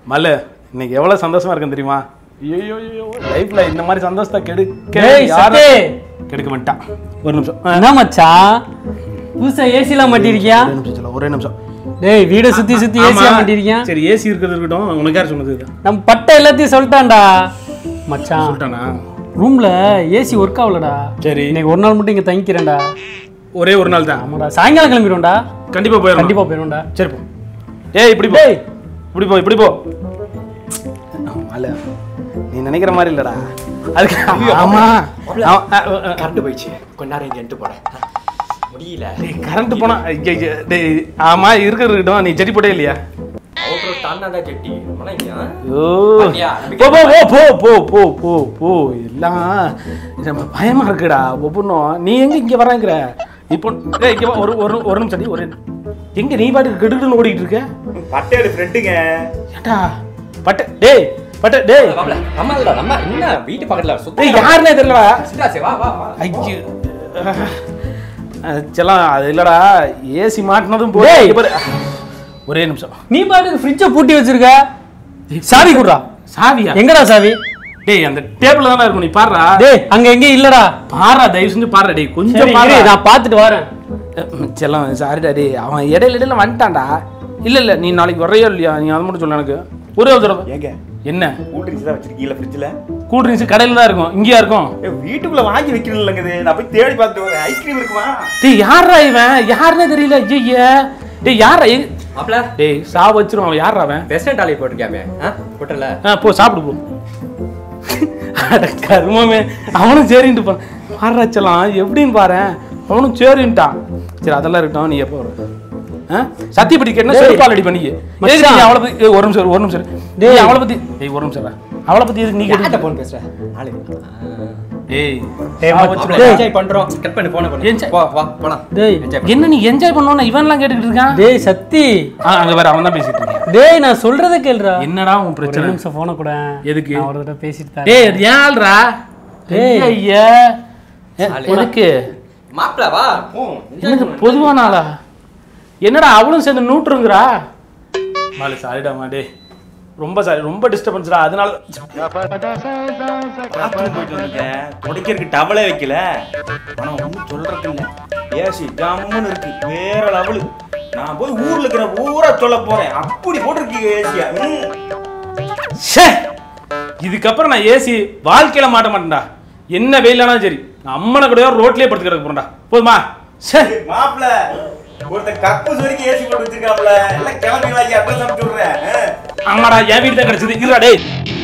மல்லு இன்னைக்கு எவ்வளவு சந்தோஷமா இருக்கும் தெரியுமா ஐயோ ஐயோ லைஃப்ல இந்த மாதிரி சந்தோஷத்தை கெடுக்க டேய் யாரும் சத்தே கெடுக்க மாட்டான் ஒரு நிமிஷம் ஆ, என்ன மச்சான் புதுசா ஏசிலாம் மாட்டிருக்கியா ஒரே நிமிஷம் சொல்ல ஒரே நிமிஷம் டேய் வீடை சுத்தி சுத்தி ஆமா. ஏசிலாம் மாட்டிருக்கியா சரி ஏசி இருக்கிறது இருக்கட்டும் உனக்கு யார் சொன்னது இது? நம்ம பட்டை எல்லாத்தையும் சொல்லிட்டான்டா மச்சான் சொல்லிட்டானா ரூம்ல ஏசி ஒர்க் ஆகலடா சரி இன்னைக்கு ஒரு நாள் மட்டும் இங்க தங்கிக்கிறேன்டா ஒரே ஒரு நாள் தான் ஆமாடா சாயங்காலம் கிளம்பிடுவோம்டா கண்டிப்பா போயிடும் கண்டிப்பா போயிடுவோம்டா சரி போ ஏய் இப்படி போ டேய் இப்படி போ இப்படி போ மல்லு நீ நினைக்கிற மாதிரி இல்லடா அதுக்கு ஆமா ஆமா, ஆ, ஆ, ஆ. கரண்ட் போயிடுச்சு கொஞ்ச நேரம் இங்க என்ட்டு போறேன் முடியல டேய் கரண்ட் போனா ஐய, ஐய, டேய் ஆமா இருக்கிறது இருக்கட்டும் நீ செடி போட்டே இல்லையா அவுட்ரோட் தாண்டாடா கெட்டி ஆனா இங்க ஓ பாத்தியா? போ போ போ போ போ போ போ போ எல்லாம் நம்ம பயமா இருக்குடா ஒவ்வொன்றும் நீ எங்க இங்க வராங்கிற இப்போ டேய் இங்க வா, ஒரு ஒரு ஒரு நிமிஷம் டி, ஒரு எங்க நீ பாட்டுக்கு கெடுக்குன்னு ஓடிட்டு இருக்க பட்டையோட ஃப்ரெண்டுங்க ஏண்டா பட்ட டேய் பட்ட டேய் வாப்ல நம்ம இல்லடா நம்ம என்ன வீட்டு பக்கத்துல சுத்த டேய் யாருனே தெரியலடா சிட்டாசே வா வா வா ஐயோ அஹ், செல்லம் அது இல்லடா ஏசி மாட்டினதும் போய் டேய். இங்க பாரு. ஒரே நிமிஷம் நீ பாட்டுக்கு ஃப்ரிட்ஜை பூட்டி வச்சிருக்க சாவி குடுறா சாவியா எங்கடா சாவி டேய் அந்த டேபிள்ல தானே இருக்கும் நீ பாருடா டேய் அங்க எங்கேயும் இல்லடா பாரா தயவு செஞ்சு பாருடா டேய் கொஞ்சம் சரி பாரு இரு, நான் பார்த்துட்டு வரேன் செல்லம் சாரிடா டேய் அவன் இடையில இடையில வந்துட்டான்டா இல்ல இல்ல நீ நாளைக்கு வரையோ இல்லையா நீ அதை மட்டும் சொல்ல எனக்கு ஒரே ஒரு தடவை ஏங்க என்ன கூல் ட்ரிங்க்ஸ் தான் வச்சிருக்கீங்களா ஃப்ரிட்ஜில் கூல் ட்ரிங்க்ஸ் கடையில தான் இருக்கும் இங்கேயா இருக்கும் வீட்டுக்குள்ள வாங்கி வைக்கணும் இல்லைங்க இது நான் போய் தேடி பார்த்துட்டு வரேன் ஐஸ்கிரீம் இருக்குமா டேய் யாரா இவன் யாருன்னே தெரியல ஐயா டேய் யாரா எங்க- மாப்ள டேய் சா வச்சிரும் அவன் யாரா அவன் வெஸ்டர்ன் டாலி போட்டிருக்காமே ஆ போட்டல ஆ போ சாப்பிடு போ அட கருமமே அவனும் சரின்ட்டு போனான் பாடுறாச்சலாம் எப்படின்னு பாரு அவனும் சரின்ட்டான் சரி அதெல்லாம் இருக்கட்டும் நீ எப்போ வரும் ஆ சத்தியப்படி கேட்டா செருப்பால் அடி பண்ணி மச்சான். அவளை பத்தி ஏய், ஒரு நிமிஷம் இரு, ஒரு நிமிஷம் இரு. டேய். டேய் அவளை பத்தி டேய் ஒரு நிமிஷம் இரு. அவளை பத்தி எதுக்கு நீ யார்கிட்ட கேட்டு போன் பேசுற ஆளு டேய் டேய், சா மச்சான். வச்சிரும். டேய். என்ஜாய் பண்றோம் கட் பண்ணு போன பண்ணு Enjoy. போ வா போலாம் டேய் என்ஜாய் என்ன நீ என்ஜாய் பண்ணோன்னு இவன்லாம் கேட்டுக்கிட்டு இருக்கான் டேய் சத்தி ஆ, அங்க வேற அவன் தான் பேசிட்டு இருக்கான் டேய் நான் சொல்றத கேளுடா என்னடா உன் ஒரு பிரச்சனை நிமிஷம் போன கூட எதுக்கு? நான் ஒரு தடவை பேசிட்டு தரேன் டேய் அது ஏன் ஆள்றா டேய். ஐயா எதுக்கு மாப்ள வா போ என்னது பொதுவான ஆளா என்னடா அவளும் சேர்ந்து நூற்றுங்கிறா மாலு சாரிடா மாடே ரொம்ப சாரி ரொம்ப டிஸ்டர்பன்ஸ்டா அதனால பாத்ரூம் போயிட்டு வந்துட்டேன் துடைக்கிறதுக்கு டவலே வைக்கல ஆனா ஒன்றும் சொல்றது இல்ல ஏசி ஜம்முன்னு இருக்கு வேற லெவலு நான் போய் ஊர்ல இருக்கிற ஊரா சொல்ல போறேன் அப்படி போட்டிருக்கீங்க ஏசியா ம். ஷே இதுக்கப்புறம் நான் ஏசி வாழ்க்கையில மாட்ட மாட்டேன்டா என்ன வெயிலானாலும் சரி நான் அம்மனை கூட ரோட்லயே படுத்து கிடக்க போறேன்டா போதுமா ஷே மாப்பிள ஒருத்தன் கக்கூஸ் வரைக்கும் ஏசி போட்டு வச்சிருக்காப்ல எல்லாம் கிளம்பி வாங்கி அட்ரஸ் அனுப்பிச்சு விடுறேன் ஆ. ஆமாடா என் வீடு தான் கிடைச்சது இருடா டேய்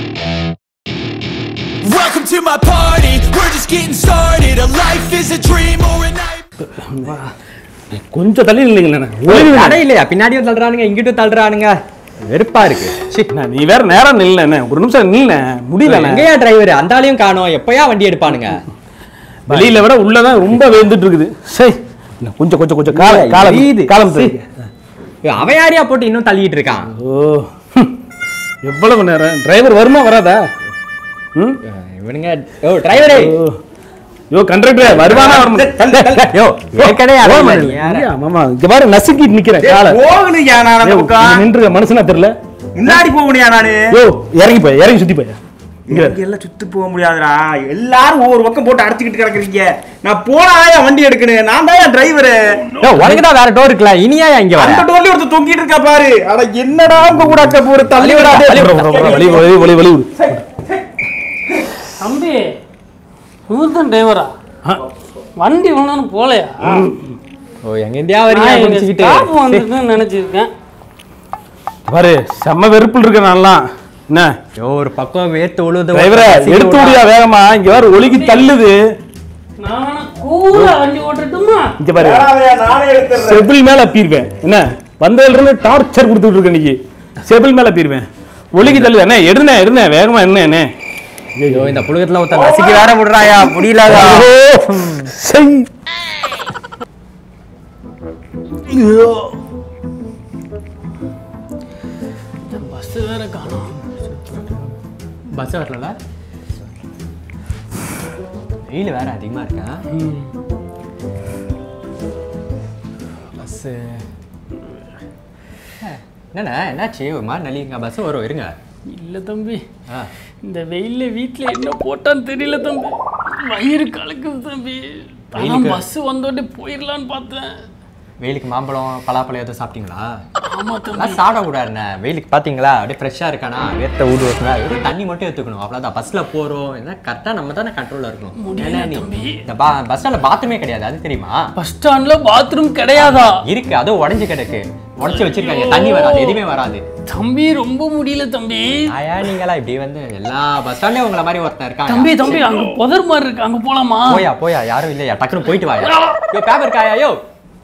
Welcome to my party. We're just getting started. A life is a dream or a night. கொஞ்சம் தள்ளி இல்லைங்களா கடை இல்லையா பின்னாடியும் தள்ளுறானுங்க இங்கிட்டும் தள்ளுறானுங்க வெறுப்பா இருக்கு சி நீ வேற நேரம் நில்ல ஒரு நிமிஷம் நில்ல முடியல எங்கயா டிரைவர் அந்த ஆளையும் காணோம் எப்பயா வண்டி எடுப்பானுங்க வெளியில விட உள்ளதான் ரொம்ப வேந்துட்டு இருக்குது சரி இன்னும் கொஞ்சம் கொஞ்சம் கொஞ்சம் கால காலம் எரியுது. காலம் சீ. அவன் யாரையா போட்டு இன்னும் தள்ளிட்டு இருக்கான் ஓ ஹம். எவ்வளவு நேரம் டிரைவர் வருமா வராதா ம் இவனுங்க ஓ டிரைவரே ஓ. யோ கண்டக்டர் வருவானா வர யோ ஏற்கனவே அடங்கல நீ யார? மாமா இங்க பாரு நசுக்கிட்டு நிக்கிறேன் காலை போகணுயா நான் அந்த யோ, பக்கம் இங்க நின்று மனுஷனா தெரியல முன்னாடி போகணுயா நானு யோ இறங்கி போய் இறங்கி சுத்தி போய் இங்க இங்க எல்லாம் சுத்து போக முடியாதுடா எல்லாரும் ஒவ்வொரு பக்கம் போட்டு அடைச்சிக்கிட்டு கிடக்குறீங்க நான் போனாயா வண்டி எடுக்கணும் நான் தான் டிரைவரு யோ உனக்கு தான் வேற டோர் இருக்குல்ல இனியா இங்க வர அந்த டோர்ல ஒருத்தர் தொங்கிட்டு இருக்கா பாரு அட என்னடா உங்க கூட அக்க போற தள்ளி விடா வலி வலி வலி வலி விடு தம்பி இவர் தான் டிரைவரா வண்டி ஒன்றும் போலையா ஓ எங்க இந்தியா வரீங்க நான் எங்க குடிச்சிக்கிட்டு ஸ்டாப் வந்துருக்குன்னு நினைச்சிருக்கேன் பாரு செம்ம வெறுப்புல இருக்க நான்லாம் என்ன யோ ஒரு பக்கம் வேர்த்து உழுது டிரைவரை எடுத்து விடியா வேகமா இங்க வேற ஒழுகி தள்ளுது நான் வேணா கூலா வண்டி ஓட்டட்டுமா இங்க பாரு நானே எடுத்துறேன் செபிள் மேல அப்பீருவேன் என்ன வந்ததுல இருந்து டார்ச்சர் கொடுத்துட்டு இருக்க இன்னைக்கு செபிள் மேல அப்பீருவேன் ஒழுகி தள்ளுது என்ன எடுனே எடுனே வேகமா என்ன என்ன ஐயோ இந்த புழுகத்துல ஒருத்தன் நசுக்கி வேற விடுறாயா முடியலடா செய் ஐயோ. பஸ் வேற காணும் பஸ் வரல வெயில் வேற அதிகமா இருக்கா பஸ்ஸு என்னண்ணே என்னாச்சு ஒரு மாதிரி நல்லிங்க பஸ் வரும் இருங்க இல்லை தம்பி ஆ இந்த வெயில்ல வீட்டில் என்ன போட்டான்னு தெரியல தம்பி வயிறு கலக்குது தம்பி அதான் பஸ் வந்தோடனே போயிடலான்னு பார்த்தேன் வெயிலுக்கு மாம்பழம் பலாப்பழம் எதுவும் சாப்பிட்டீங்களா ஆமா தம்பி அதெல்லாம் சாப்பிடக்கூடாதுண்ணே வெயிலுக்கு பார்த்தீங்களா அப்படியே ஃப்ரெஷ்ஷாக இருக்கானா வேர்த்த ஊடு வைக்கணும் வெறும் தண்ணி மட்டும் எடுத்துக்கணும் அவ்வளோதான் பஸ்ஸில் போகிறோம் என்ன கரெக்டாக நம்ம தானே கண்ட்ரோலில் இருக்கணும் ஏன்னா நீ இந்த பா பஸ் ஸ்டாண்டில் பாத்ரூமே கிடையாது அது தெரியுமா பஸ் ஸ்டாண்ட்ல பாத்ரூம் கிடையாதா இருக்கு அதுவும் உடஞ்சி கிடக்கு உடச்சி வச்சிருக்காங்க தண்ணி வராது எதுவுமே வராது தம்பி ரொம்ப முடியல தம்பி ஆயா நீங்களா இப்படி வந்து எல்லா பஸ் ஸ்டாண்ட்லயும் உங்களை மாதிரி ஒருத்தன் இருக்காங்க தம்பி தம்பி அங்க புதர் மாதிரி இருக்கு அங்க போலாமா போயா போயா யாரும் இல்லையா டக்குனு போயிட்டு வாயா யோ பேப்பர் இருக்காயா யோ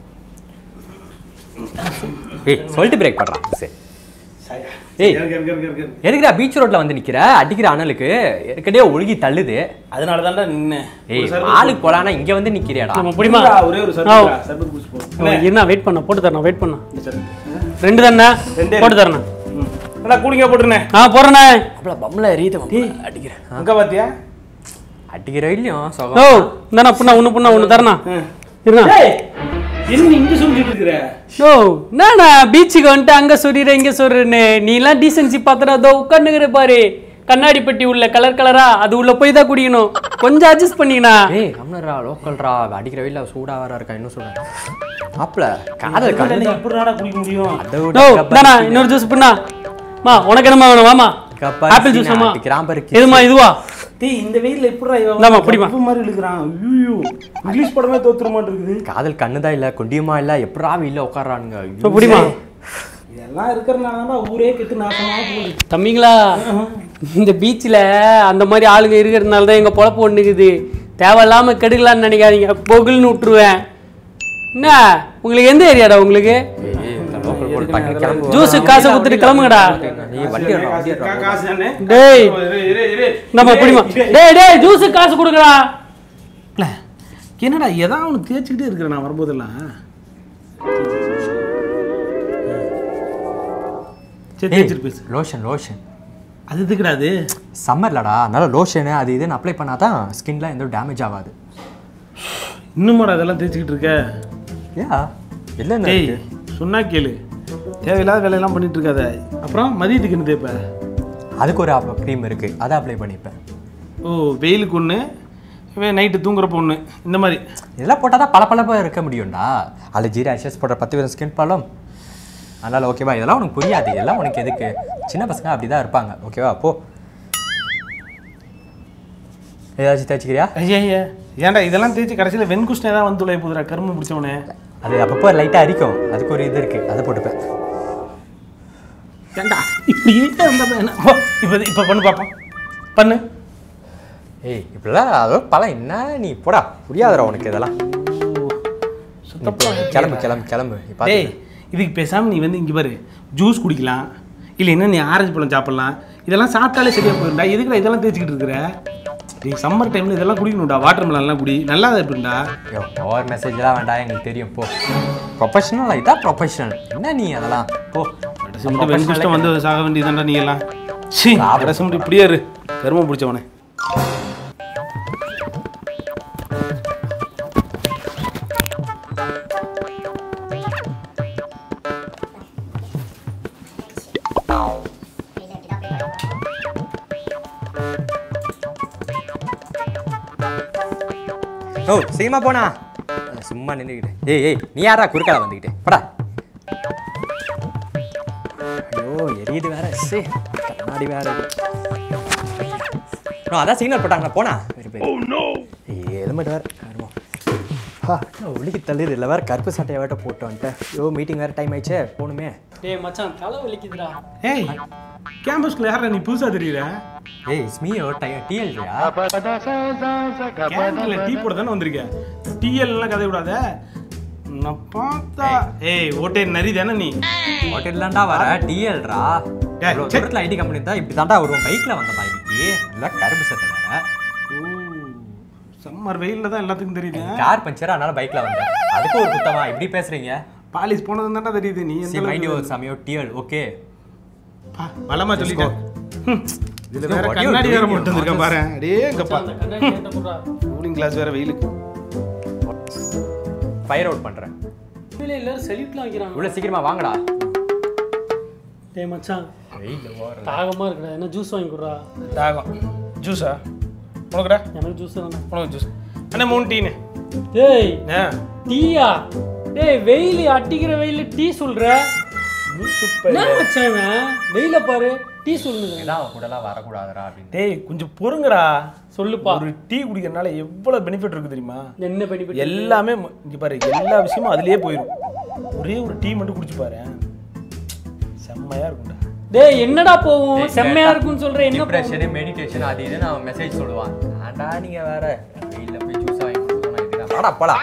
ஏய் சொல்லிட்டு பிரேக் பண்றான் சரி ஏய் எதுக்குடா பீச் ரோட்ல வந்து நிக்கிற அடிக்கிற அனலுக்கு ஏற்கனவே ஒழுகி தள்ளுது அதனால தான்டா நின்னேன் ஏய் ஆளுக்கு போலானா இங்க வந்து நிக்கிறியாடா நம்ம புடிமா ஒரே ஒரு ஆ. சர்பத் சர்பத் குடிச்சு போ என்ன வெயிட் பண்ண போட்டு தரணும் வெயிட் பண்ண சரி. ரெண்டு தானே ரெண்டே. போட்டு தரணும் ம். அண்ணா கூலிங்க போட்டுருண்ணே ஆ போறேண்ணே அப்பல பம்ல எரியுது அடிக்கிறேன் அங்க பாத்தியா அடிக்கிற இல்லையும் ஓ சுகம் இந்தாண்ணா புண்ணா ஒன்று புண்ணா ஒன்று தரணா இருண்ணா ஏய் என்ன இங்க சொல்லிட்டு இருக்கிற ஓ என்னண்ணா பீச்சுக்கு வந்துட்டு அங்க சொல்லிடுற இங்க சொல்றேன்னு நீ எல்லாம் டீசென்சி பாத்திரம் அதோ உட்காந்துக்கிற பாரு கண்ணாடி பெட்டி உள்ள கலர் கலரா அது உள்ள போய் தான் குடிக்கணும் கொஞ்சம் அட்ஜஸ்ட் பண்ணிக்கணா ஏய் கம்னரா லோக்கல்ரா அடிக்கிற வெயில சூடா வர இருக்கா இன்னும் சூடா மாப்பிள காதல் கண்டு எப்படி நாடா குடிக்க முடியும் அதை ஓ விட இந்தாண்ணா இன்னொரு ஜூஸ் பண்ணா மா உனக்கு என்னமா வேணும் வாமா கப்பரிசி ஆப்பிள் ஜூஸ் அம்மா அடிக்கிறான் பாரு எதுமா இதுவா டேய் இந்த வெயில்ல எப்படிடா இவன் இந்தாம்மா, குடிம்மா. கப்பு மாதிரி இழுக்கிறான் ஐயோ இங்கிலீஷ் படமே தோத்துற மாட்டிருக்குது காதல் கண்ணுதான் இல்ல கொண்டியுமா இல்ல எப்படா வெயில உட்கார்றானுங்க ஐயோ. இப்போ புடிமா இதெல்லாம் இருக்கிறனால தான் ஊரே கெட்டு நாசமா போகுது தம்பிங்களா இந்த பீச்சில் அந்த மாதிரி ஆளுங்க இருக்கிறதுனால தான் எங்கள் பொழப்பு ஒன்றுக்குது தேவையில்லாம கெடுக்கலான்னு நினைக்காதீங்க பொகுல்னு விட்டுருவேன் என்ன உங்களுக்கு எந்த ஏரியாடா உங்களுக்கு ஏய், இந்த local போட்டு டக்குனு கிளம்பு. ஜூஸு காசை கொடுத்துட்டு கிளம்புங்கடா நீ வண்டி எடுடா, வண்டி எடுடா. கா- காசு தானே டேய் இரு, இரு, இரு. நம்ம பிடிமா டேய் டேய் ஜூஸு காசு கொடுங்கடா இல்ல, என்னடா எதாவது அவனு தேய்ச்சிக்கிட்டே இருக்கிற நான் வரும்போதெல்லாம் சரி ஏய், தேய்ச்சிட்டு பேசு லோஷன் லோஷன் அது எதுக்குடாது சம்மர்லடா அதனால லோஷனு அது இதுன்னு அப்ளை பண்ணாதான் ஸ்கின்ல எந்த டேமேஜ் ஆகாது இன்னுமாடா அதெல்லாம் தேய்ச்சிக்கிட்டு இருக்க ஏன் இல்லை டேய் சொன்னா கேளு தேவையில்லாத வேலையெல்லாம் பண்ணிட்டு இருக்காத அப்புறம் மதியத்துக்கு என்ன தேய்ப்ப அதுக்கு ஒரு க்ரீம் இருக்கு அதை அப்ளை பண்ணிப்பேன் ஓ வெயிலுக்கு ஒன்று நைட்டு தூங்குறப்ப ஒன்று இந்த மாதிரி இதெல்லாம் போட்டால் தான் பளபளப்பா இருக்க முடியும்டா அதில் ஜீரோ அஷஸ் போடுற பத்து விதம் ஸ்கின் ப்ராப்ளம் அதனால் ஓகேவா இதெல்லாம் உனக்கு புரியாது இதெல்லாம் உனக்கு எதுக்கு சின்ன பசங்க அப்படி தான் இருப்பாங்க ஓகேவா போ ஏதாச்சும் தேய்ச்சிக்கிறியா ஐயா ஐயா ஏன்டா இதெல்லாம் தேய்ச்சி கடைசியில் வெண்குஷ்ணே தான் வந்து தொலைய போதுடா கரும்பு பிடிச்சவனே அது அப்பப்போ லைட்டாக அரிக்கும் அதுக்கு ஒரு இது இருக்குது அதை போட்டுப்பேன் ஏன்டா இப்படி இருந்தா என்ன போ, இப்போ இப்போ பண்ணு பார்ப்போம் பண்ணு ஏய் இப்படிலாம் அதோ பழம் என்ன நீ போடா புரியாதுடா உனக்கு இதெல்லாம் நீ போ, கிளம்பு கிளம்பு கிளம்பு நீ டேய் பார்த்து இதுக்கு பேசாமல் நீ வந்து இங்கே பாரு ஜூஸ் குடிக்கலாம் இல்லைன்னா நீ ஆரஞ்சு பழம் சாப்பிட்லாம் இதெல்லாம் சாப்பிட்டாலே சரியா போயிருந்தா எதுக்குடா இதெல்லாம் தேய்ச்சிக்கிட்டு இருக்கிற டேய் சம்மர் டைமில் இதெல்லாம் குடிக்கணும்டா வாட்டர் மெலன்லாம் குடி நல்லா தான் இருப்பிருந்தா ஐயோ ஓவர் மெசேஜ்லாம் வேண்டாம் எங்களுக்கு தெரியும் போ ப்ரொஃபஷனல் ஆகிட்டா ப்ரொஃபஷனல் என்ன நீ அதெல்லாம் போ கடைசி மட்டும் வெண்குஷ்டம் வந்து சாக வேண்டியதாண்டா நீ எல்லாம் சீ கடைசி மட்டும் இப்படியே இரு கருமம் பிடிச்சவனே ஓ சீக்கிரமா போனா சும்மா நின்றுக்கிட்டு ஏய் ஏய் நீ யாரா குறுக்கால வந்துக்கிட்டு போடா ஐயோ எரியுது வேற சே கண்ணாடி வேற இது. ஓ, அதான் சிக்னல் போட்டாங்க போனா ஹெல்மெட் வேற கருமோ ஹா ஒளிக்கு தள்ளுது இல்லை வேற கருப்பு சட்டையை வேட்ட போட்டு வந்துட்டேன் ஐயோ மீட்டிங் வேற டைம் ஆயிடுச்சே போகணுமே டேய் மச்சான் தலை வலிக்குதுடா ஏய் கேம்பஸ்குள்ள யாரா நீ புதுசா தெரியுற ஏய் ஸ்மீயோ டை டிஎல்ரியா கேண்டீன்ல டீ போட தானே வந்திருக்க டிஎல் எல்லாம் கதை விடாத நான் பார்த்தா ஏய் ஓட்டே நரி தானே நீ ஹோட்டல்லாண்டா வர டிஎல்ரா டேய், இவ்வளோ சே. தூரத்தில் ஐடி கம்பெனி தான் இப்படி தாண்டா வருவோம் பைக்கில் வந்தப்பா இன்னைக்கு இல்லை கருப்பு சட்டை வேற சம்மர் வெயில்ல தான் எல்லாத்துக்கும் தெரியுது கார் பஞ்சர் அதனால பைக்ல வந்தேன் அதுக்கு ஒரு குத்தமா இப்படி பேசுறீங்க பாலிஸ் போனது தான்டா தெரியுது நீ சி எந்த மைண்ட் அளவுக்கு- யுவர் சமயோ டிஎல் ஓகே பா, பலமா சொல்லிட்டேன் ஹம், இதுல வேற What you கண்ணாடி வேற doing? போட்டு வந்திருக்கேன் பாரு அடே கப்பா அந்த கண்ணாடி என்கிட்ட போடுறா கூலிங் கிளாஸ் வேற வெயிலுக்கு ஃபயர் அவுட் பண்றேன் உண்மையிலே எல்லாரும் செலிப்லாம் வைக்கிறாங்க இவ்வளவு சீக்கிரமா வாங்கடா டேய் மச்சான் வெயில் ஓரம் தாகமா இருக்குடா என்ன ஜூஸ் வாங்கி கொடுறா தாகம் ஜூஸா உனக்குடா எனக்கு ஜூஸ் தானே உனக்கு ஜூஸ் அண்ணா மூணு டீனு டேய் ஆ டீயா டேய் வெயில் அடிக்கிற வெயில டீ சொல்ற சூப்பர் என்ன மச்சான் இவன் வெயில பாரு டீ சொல்லுங்க எல்லாம் அவன் கூடலாம் வரக்கூடாதுடா அப்படின்னு டேய் கொஞ்சம் பொறுங்கடா சொல்லுப்பா ஒரு டீ குடிக்கிறனால எவ்வளவு பெனிஃபிட் இருக்கு தெரியுமா என்ன பெனிஃபிட் எல்லாமே ம- இங்க பாரு எல்லா விஷயமும் அதுலயே போயிடும் ஒரே ஒரு டீ மட்டும் குடிச்சு பாரு செம்மையா இருக்கும்டா டேய் என்னடா போவும் செம்மையா இருக்கும்னு சொல்ற என்ன போகும்? டிப்ரெஷனு மெடிடேஷன் அது இதுன்னு அவன் மெசேஜ் சொல்லுவான் ஆண்டா நீங்க வேற வெயில்ல போய் ஜூஸ் வாங்கி கொடுக்கணும் இதுதான் வாடா போலாம்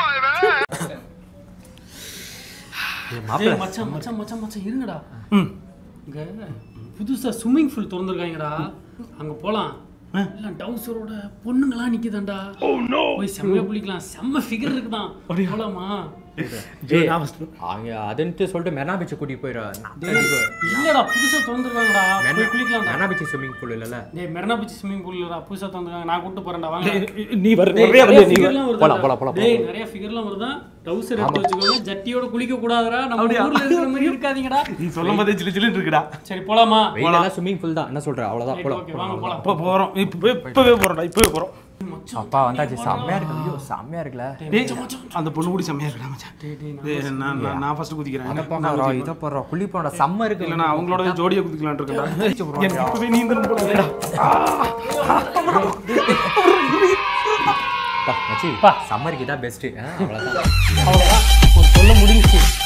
டேய் மச்சான் மச்சான் மச்சான் மச்சான் இருங்கடா ம் இங்க புதுசா ஸ்விம்மிங் பூல் திறந்துருக்காங்கடா அங்க போலாம் எல்லாம் டவுசரோட பொண்ணுங்களா நிக்குதாண்டா போய் செம்மையா குளிக்கலாம் செம்ம ஃபிகர் இருக்குதான் போலாமா நான் first அவங்க அதுன்ட்டு சொல்லிட்டு மெரினா பீச் கூட்டிட்டு போயிடுவான் டேய் இல்லடா புதுசா திறந்துருக்காங்கடா போய் குளிக்கலாம்டா மெரினா பீச் ஸ்விம்மிங் பூல் இல்லைல்ல டேய் மெரினா பீச் ஸ்விம்மிங் பூல்ல புதுசா திறந்துருக்காங்க நான் கூட்டு போறேன்டா வாங்க டேய், நீ வர டேய், நிறைய நிறைய வரல, நீ வர. ஃபிகர்லாம் வருதா போலாம், போலாம், போலாம், டேய் நிறைய ஃபிகர்லாம் வருதா டவுசர் எடுத்து வச்சுக்கோங்க ஜட்டியோட குளிக்க கூடாதுடா நம்ம ஊர்ல இருக்கிற மாதிரி இருக்காதீங்கடா நீ சொல்லும் போதே சிலு சிலுன்னு இருக்குடா சரி போலாமா வெயிலெல்லாம் ஸ்விம்மிங் பூல் தான் என்ன சொல்ற அவ்வளவுதான் ரைட், போலாம் ஓகே வாங்க போலாம் இப்போ போறோம் இப்பவே இப்பவே போறோம்டா இப்பவே போறோம் மச்சான் அப்பா வந்தாச்சு செம்மையா இருக்கு ஐயோ செம்மையா இருக்குல்ல டேய் அந்த பொண்ணு கூட செம்மையா இருக்குடா மச்சான் டேய், டேய், நான் டேய், நான் நான் நான் ஃபர்ஸ்ட் குதிக்கிறேன் அதை நான் போறோம் குதிக்கிறேன். இதை போறோம் குளி போறோம் செம்ம இருக்கு இல்ல நான் அவங்களோட ஜோடியா குதிக்கலாம்னு இருக்கேன்டா எனக்கு இப்பவே நீந்தணும் போல இருக்குடா. பா மச்சி பா. சம்மருக்கு இதான் பெஸ்ட் அவ்வளவுதான் அவ்வளவுதான் ஒரு சொல்ல முடிஞ்சுச்சு